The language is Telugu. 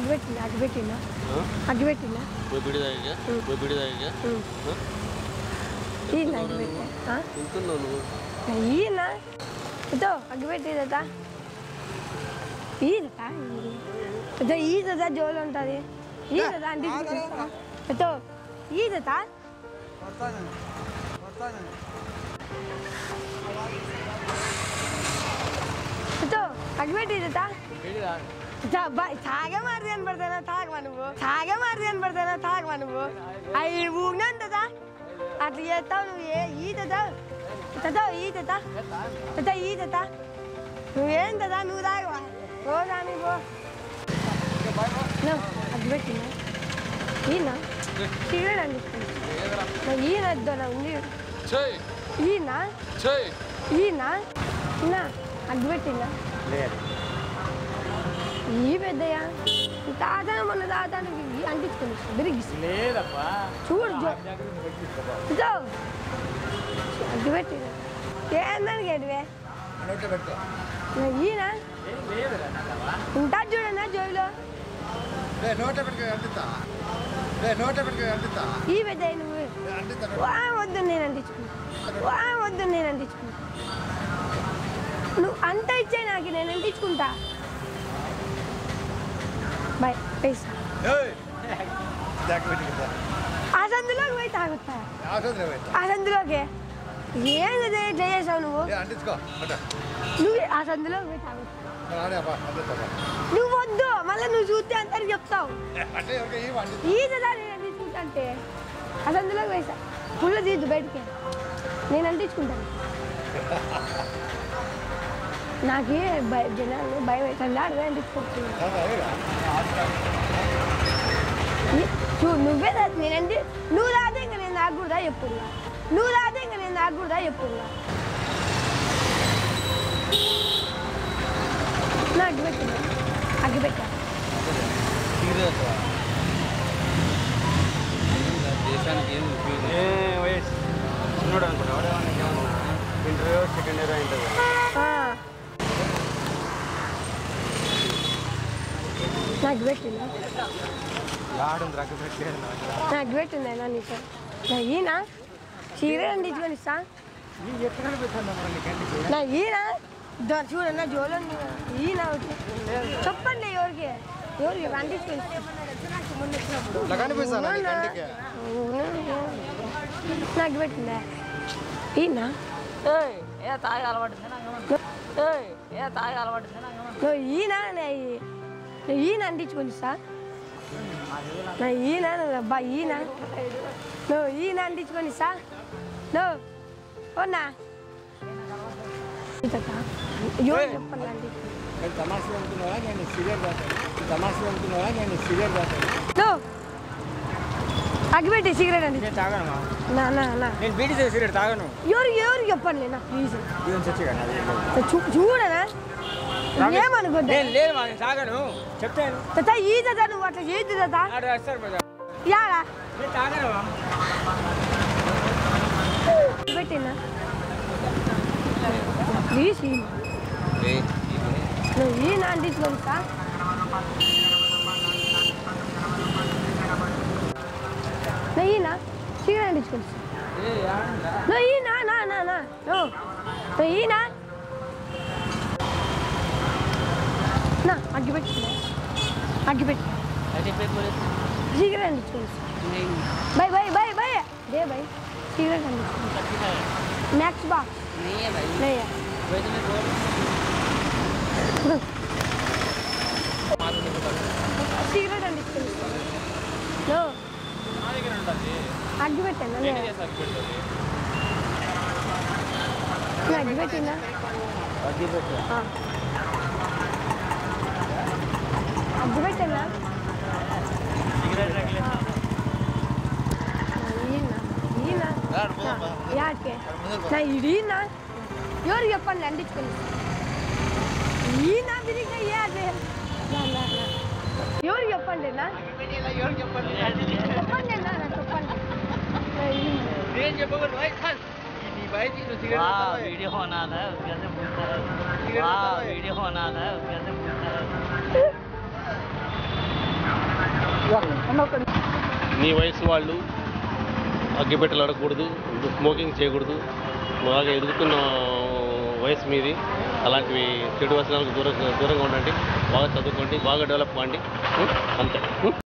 అగ్గిపెట్టిందా అగ్గిపెట్టిందా అగ్గిపెట్టిందా పోయి బిడి తాగిగా పోయి బిడి తాగిగా ఈయన అగ్గిపెట్టా తింటున్నావు నువ్వు ఈయన ఇదో అగ్గిపెట్టేదట ఈదట ఇదో ఈదట జోలు ఉంటుంది ఈదట అంటే ఇదో ఈదట ఇదో అగ్గిపెట్టేదట తాగే మారి కనపడతానా తాగమా నువ్వు తాగే మారి కనపడతానా తాగమా నువ్వు అవి ఊగినంతదా అట్లా చేస్తావు నువ్వు ఏ ఈదదా తదా ఈదదా తదా ఈదదా నువ్వేం తదా నువ్వు తాగవా ఓ దాని పో అది పెట్టినా ఈయన సిగరెట్ అండి ఈయన వద్దు నా ఉంది చెయ్ ఈయన చెయ్ ఈయన నా అగ్గి పెట్టిందా లేదు ఈ పెద్దయ్యా తాత మొన్న తాతానికి అంటించుకొని బిరిగిస్తుంది లేదప్పా చూడు జో ఇదో అగ్గి పెట్టి ఏందానికి ఏంటివే ఈయన ఉంటా చూడన్నా జోబులో నోట పెట్టుకో అంటిస్తా నోట పెట్టుకో అంటిస్తా ఈ పెద్ద నువ్వు అంటిస్తా వా వద్దు నేను అంటించుకున్నా వా వద్దు నేను అంటించుకున్నా నువ్వు అంత ఇచ్చే నాకు నేను అంటించుకుంటా బాయ్ పైసా ఆ సందులోకి పోయి తాగుతా ఆ సందులోకి ఏంది ఇట్లా చేసావు నువ్వు అంటించుకో నువ్వు ఆ సందులోకి పోయి తాగుతా రాడే అబ్బా అంటిస్తా నువ్వు వద్దు మళ్ళీ నువ్వు చూస్తే అందరికి చెప్తావు అంటే ఎవరికి ఈ వండి ఈదదా నేను అంటించుకుంటా అంటే ఆ సందులోకి వేసా పుల్ల తీద్దు బయటికి నేను అంటించుకుంటాను నాకే భయ జనాలు భయం అవుతుంది ఆడవే అంటించుకుంటున్నా చూడు నువ్వే దా నేనంటే నువ్వు రాదే ఇంకా నేను తాగకూడదా ఎప్పుడుగా నువ్వు రాదే ఇంకా నేను తాగకూడదా ఎప్పుడుగా నా అగ్గిపెట్టిందా అగ్గిపెట్టా దేశానికి ఏం ఉపయోగం చిన్నోడు అనుకుంటా ఇంటర్ సెకండ్ ఇయర్ అయింటుంది ఆ. నాకు పెట్టిందా ఆడుంది రగ్గ పెట్టలేదు నాకు పెట్టిందా నా నీకు నా ఈయన చీర అందించుకొని ఇస్తా ఎక్కడ పెట్టాను నీకంటే నా ఈయన దో- చూడన్న జోలో ఈయన ఒకటి. చెప్పండి ఎవరికి ఎవరికి అందించుకొని ఇస్తా. ఇట్లా కనిపిస్తాను నీ కంటికి నాకు పెట్టిందా ఈయన ఏ తాగి అలవాటు ఏ తాగి అలవాటు నువ్వు ఈయన నా ఈ- నువ్వు ఈయన అంటించుకొని ఇస్తా నా ఈయన నువ్వు అబ్బా ఈయన నువ్వు ఈయన అంటించుకొని ఇస్తా నువ్వు ఓనా ఎవరు చెప్పండి అండి తమాషా అనుకున్నావా నేను సీరియల్ రాతాను తమాషా అనుకున్నావా నేను సీరియల్ రాతాను నువ్వు అగ్గిపెట్టి సిగరెట్ అండి నేను తాగను నా నా నా నేను బీటీ సిగరెట్ తాగను ఎవరు ఎవరు చెప్పండి నా ప్లీజ్ ఇదేం చచ్చి చూ చూడనా ఏమనుకోద్దా నేను లేదు మా నేను తాగను చెప్తాను తాత ఈ తాత నువ్వు అట్లా చేయొద్దు తాత ఆడ వస్తారు కదా యాడా నేను తాగను పెట్టినా ప్లీజ్ నువ్వు ఈ నా అంటించుకొని ఇస్తా నువ్వు ఈయన సిగరెట్ అంటించుకొని ఇస్తా నువ్వు ఈయన నా నా నా నువ్వు నువ్వు ఈయన నా అగ్గిపెట్టి అగ్గిపెట్టి సిగరెట్ అంటించుకొని ఇస్తా బాయ్ బాయ్ బాయ్ బాయ్ దే బాయ్ సిగరెట్ అంటించుకొని मैक्स बॉक्स नहीं है भाई नहीं है वही तो मैं बोल సిగరెట్ అంటించుకొని నో అగ్గి పెట్టాను అగ్గి పెట్టిందా అగ్గి పెట్టానా ఈయన ఈయన యాకే నా ఈయన ఎవరు చెప్పండి అంటించుకొని ఈయన బిరిగా యాదే ఎవరు చెప్పండి నా చెప్పండి అన్నా నాకు చెప్పండి నా ఈయన. वाह वीडियो बना था कैसे पूछता है वाह वीडियो बना था कैसे पूछता है నీ వయసు వాళ్ళు అగ్గిపెట్టెలు అడగకూడదు స్మోకింగ్ చేయకూడదు బాగా ఎదుగుతున్న వయసు మీది అలాంటివి చెడు వ్యసనాలకు దూరంగా దూరంగా ఉండండి బాగా చదువుకోండి బాగా డెవలప్ కాండి ఉం? అంతే ఉం?